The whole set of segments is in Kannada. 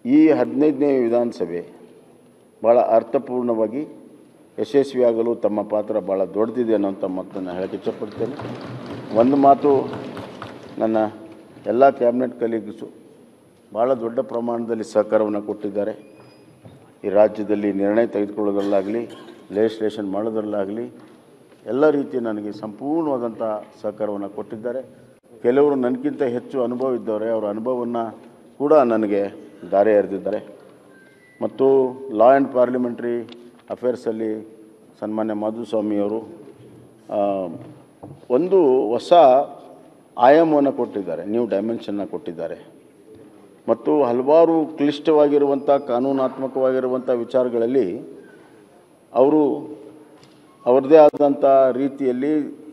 ಈ ಹದಿನೈದನೇ ವಿಧಾನಸಭೆ ಭಾಳ ಅರ್ಥಪೂರ್ಣವಾಗಿ ಯಶಸ್ವಿಯಾಗಲು ತಮ್ಮ ಪಾತ್ರ ಭಾಳ ದೊಡ್ಡದಿದೆ ಅನ್ನೋಂಥ ಮಾತನ್ನು ಹೇಳಕ್ಕೆ ಇಷ್ಟಪಡ್ತೇನೆ ಒಂದು ಮಾತು ನನ್ನ ಎಲ್ಲ ಕ್ಯಾಬಿನೆಟ್ ಕಲೀಗ್ಸು ಭಾಳ ದೊಡ್ಡ ಪ್ರಮಾಣದಲ್ಲಿ ಸಹಕಾರವನ್ನು ಕೊಟ್ಟಿದ್ದಾರೆ ಈ ರಾಜ್ಯದಲ್ಲಿ ನಿರ್ಣಯ ತೆಗೆದುಕೊಳ್ಳೋದ್ರಲ್ಲಾಗಲಿ ಲೆಜಿಸ್ಲೇಷನ್ ಮಾಡೋದ್ರಲ್ಲಾಗಲಿ ಎಲ್ಲ ರೀತಿ ನನಗೆ ಸಂಪೂರ್ಣವಾದಂಥ ಸಹಕಾರವನ್ನು ಕೊಟ್ಟಿದ್ದಾರೆ ಕೆಲವರು ನನಗಿಂತ ಹೆಚ್ಚು ಅನುಭವ ಇದ್ದವರೆ ಅವರ ಅನುಭವವನ್ನು ಕೂಡ ನನಗೆ ದಾರಿ ಎರೆದಿದ್ದಾರೆ ಮತ್ತು ಲಾ ಆ್ಯಂಡ್ ಪಾರ್ಲಿಮೆಂಟ್ರಿ ಅಫೇರ್ಸಲ್ಲಿ ಸನ್ಮಾನ್ಯ ಮಾಧುಸ್ವಾಮಿಯವರು ಆ, ಒಂದು ಹೊಸ ಆಯಾಮವನ್ನು ಕೊಟ್ಟಿದ್ದಾರೆ ನ್ಯೂ ಡೈಮೆನ್ಷನ್ನ ಕೊಟ್ಟಿದ್ದಾರೆ ಮತ್ತು ಹಲವಾರು ಕ್ಲಿಷ್ಟವಾಗಿರುವಂಥ ಕಾನೂನಾತ್ಮಕವಾಗಿರುವಂಥ ವಿಚಾರಗಳಲ್ಲಿ ಅವರು ಅವರದೇ ಆದಂಥ ರೀತಿಯಲ್ಲಿ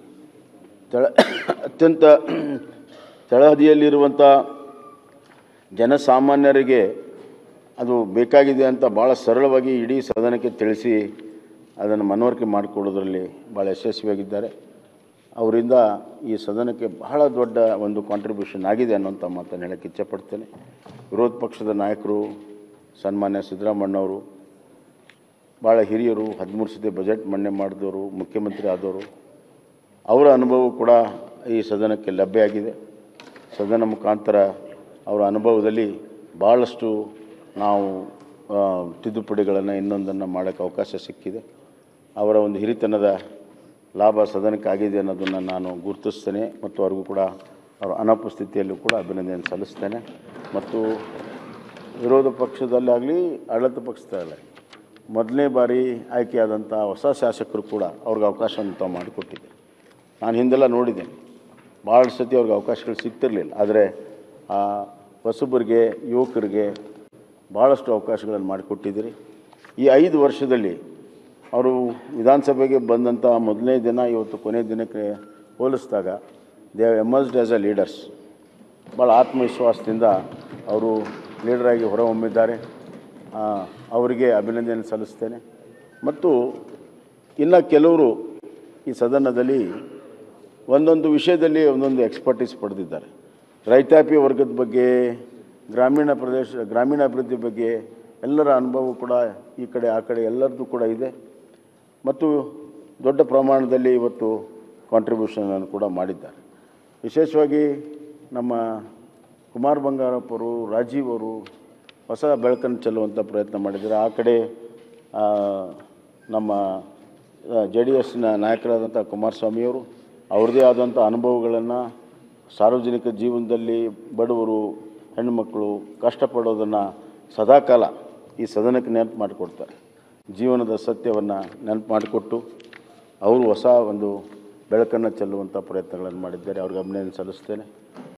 ತಳ ಅತ್ಯಂತ ತಳಹದಿಯಲ್ಲಿರುವಂಥ ಜನಸಾಮಾನ್ಯರಿಗೆ ಅದು ಬೇಕಾಗಿದೆ ಅಂತ ಭಾಳ ಸರಳವಾಗಿ ಇಡೀ ಸದನಕ್ಕೆ ತಿಳಿಸಿ ಅದನ್ನು ಮನವರಿಕೆ ಮಾಡಿಕೊಡೋದ್ರಲ್ಲಿ ಭಾಳ ಯಶಸ್ವಿಯಾಗಿದ್ದಾರೆ ಅವರಿಂದ ಈ ಸದನಕ್ಕೆ ಬಹಳ ದೊಡ್ಡ ಒಂದು ಕಾಂಟ್ರಿಬ್ಯೂಷನ್ ಆಗಿದೆ ಅನ್ನೋಂಥ ಮಾತನ್ನು ಹೇಳಕ್ಕೆ ಇಚ್ಛಪಡ್ತೇನೆ ವಿರೋಧ ಪಕ್ಷದ ನಾಯಕರು ಸನ್ಮಾನ್ಯ ಸಿದ್ದರಾಮಣ್ಣವರು ಭಾಳ ಹಿರಿಯರು ಹದಿಮೂರು ಸತಿ ಬಜೆಟ್ ಮಂಡನೆ ಮಾಡಿದವರು ಮುಖ್ಯಮಂತ್ರಿ ಆದವರು ಅವರ ಅನುಭವ ಕೂಡ ಈ ಸದನಕ್ಕೆ ಲಭ್ಯ ಆಗಿದೆ ಸದನ ಮುಖಾಂತರ ಅವರ ಅನುಭವದಲ್ಲಿ ಭಾಳಷ್ಟು ನಾವು ಆ, ತಿದ್ದುಪಡಿಗಳನ್ನು ಇನ್ನೊಂದನ್ನು ಮಾಡೋಕ್ಕೆ ಅವಕಾಶ ಸಿಕ್ಕಿದೆ ಅವರ ಒಂದು ಹಿರಿತನದ ಲಾಭ ಸದನಕ್ಕೆ ಆಗಿದೆ ಅನ್ನೋದನ್ನು ನಾನು ಗುರುತಿಸ್ತೇನೆ ಮತ್ತು ಅವ್ರಿಗೂ ಕೂಡ ಅವರ ಅನುಪಸ್ಥಿತಿಯಲ್ಲೂ ಕೂಡ ಅಭಿನಂದನೆ ಸಲ್ಲಿಸ್ತೇನೆ ಮತ್ತು ವಿರೋಧ ಪಕ್ಷದಲ್ಲಾಗಲಿ ಆಡಳಿತ ಪಕ್ಷದಲ್ಲಾಗಲಿ ಮೊದಲನೇ ಬಾರಿ ಆಯ್ಕೆಯಾದಂಥ ಹೊಸ ಶಾಸಕರು ಕೂಡ ಅವ್ರಿಗೆ ಅವಕಾಶವನ್ನು ತಾವು ಮಾಡಿಕೊಟ್ಟಿದ್ದೆ ನಾನು ಹಿಂದೆಲ್ಲ ನೋಡಿದ್ದೇನೆ ಭಾಳ ಸತಿ ಅವ್ರಿಗೆ ಅವಕಾಶಗಳು ಸಿಗ್ತಿರಲಿಲ್ಲ ಆದರೆ ಆ ಹೊಸಬರಿಗೆ ಯುವಕರಿಗೆ ಭಾಳಷ್ಟು ಅವಕಾಶಗಳನ್ನು ಮಾಡಿಕೊಟ್ಟಿದ್ದೀರಿ ಈ ಐದು ವರ್ಷದಲ್ಲಿ ಅವರು ವಿಧಾನಸಭೆಗೆ ಬಂದಂಥ ಮೊದಲನೇ ದಿನ ಇವತ್ತು ಕೊನೆ ದಿನಕ್ಕೆ ಹೋಲಿಸಿದಾಗ they emerged as a leaders ಭಾಳ ಆತ್ಮವಿಶ್ವಾಸದಿಂದ ಅವರು ಲೀಡರಾಗಿ ಹೊರಹೊಮ್ಮಿದ್ದಾರೆ ಆ, ಅವರಿಗೆ ಅಭಿನಂದನೆ ಸಲ್ಲಿಸ್ತೇನೆ ಮತ್ತು ಇನ್ನು ಕೆಲವರು ಈ ಸದನದಲ್ಲಿ ಒಂದೊಂದು ವಿಷಯದಲ್ಲಿ ಒಂದೊಂದು ಎಕ್ಸ್ಪರ್ಟೀಸ್ ಪಡೆದಿದ್ದಾರೆ ರೈತಾಪಿ ವರ್ಗದ ಬಗ್ಗೆ ಗ್ರಾಮೀಣ ಪ್ರದೇಶ ಗ್ರಾಮೀಣಾಭಿವೃದ್ಧಿ ಬಗ್ಗೆ ಎಲ್ಲರ ಅನುಭವ ಕೂಡ ಈ ಕಡೆ ಆ ಕಡೆ ಎಲ್ಲರದ್ದು ಕೂಡ ಇದೆ ಮತ್ತು ದೊಡ್ಡ ಪ್ರಮಾಣದಲ್ಲಿ ಇವತ್ತು ಕಾಂಟ್ರಿಬ್ಯೂಷನನ್ನು ಕೂಡ ಮಾಡಿದ್ದಾರೆ ವಿಶೇಷವಾಗಿ ನಮ್ಮ ಕುಮಾರ್ ಬಂಗಾರಪ್ಪರು ರಾಜೀವ್ ಅವರು ಹೊಸ ಬೆಳಕನ್ನು ಚೆಲ್ಲುವಂಥ ಪ್ರಯತ್ನ ಮಾಡಿದ್ದಾರೆ ಆ ಕಡೆ ಆ, ನಮ್ಮ ಜೆ ಡಿ ಎಸ್ನ ನಾಯಕರಾದಂಥ ಕುಮಾರಸ್ವಾಮಿಯವರು ಅವ್ರದ್ದೇ ಆದಂಥ ಅನುಭವಗಳನ್ನು ಸಾರ್ವಜನಿಕ ಜೀವನದಲ್ಲಿ ಬಡವರು ಹೆಣ್ಣುಮಕ್ಕಳು ಕಷ್ಟಪಡೋದನ್ನು ಸದಾಕಾಲ ಈ ಸದನಕ್ಕೆ ನೆನಪು ಮಾಡಿಕೊಡ್ತಾರೆ ಜೀವನದ ಸತ್ಯವನ್ನು ನೆನಪು ಮಾಡಿಕೊಟ್ಟು ಅವರು ಹೊಸ ಒಂದು ಬೆಳಕನ್ನು ಚೆಲ್ಲುವಂಥ ಪ್ರಯತ್ನಗಳನ್ನು ಮಾಡಿದ್ದಾರೆ ಅವ್ರಿಗೆ ಅಭಿನಂದನೆ ಸಲ್ಲಿಸ್ತೇನೆ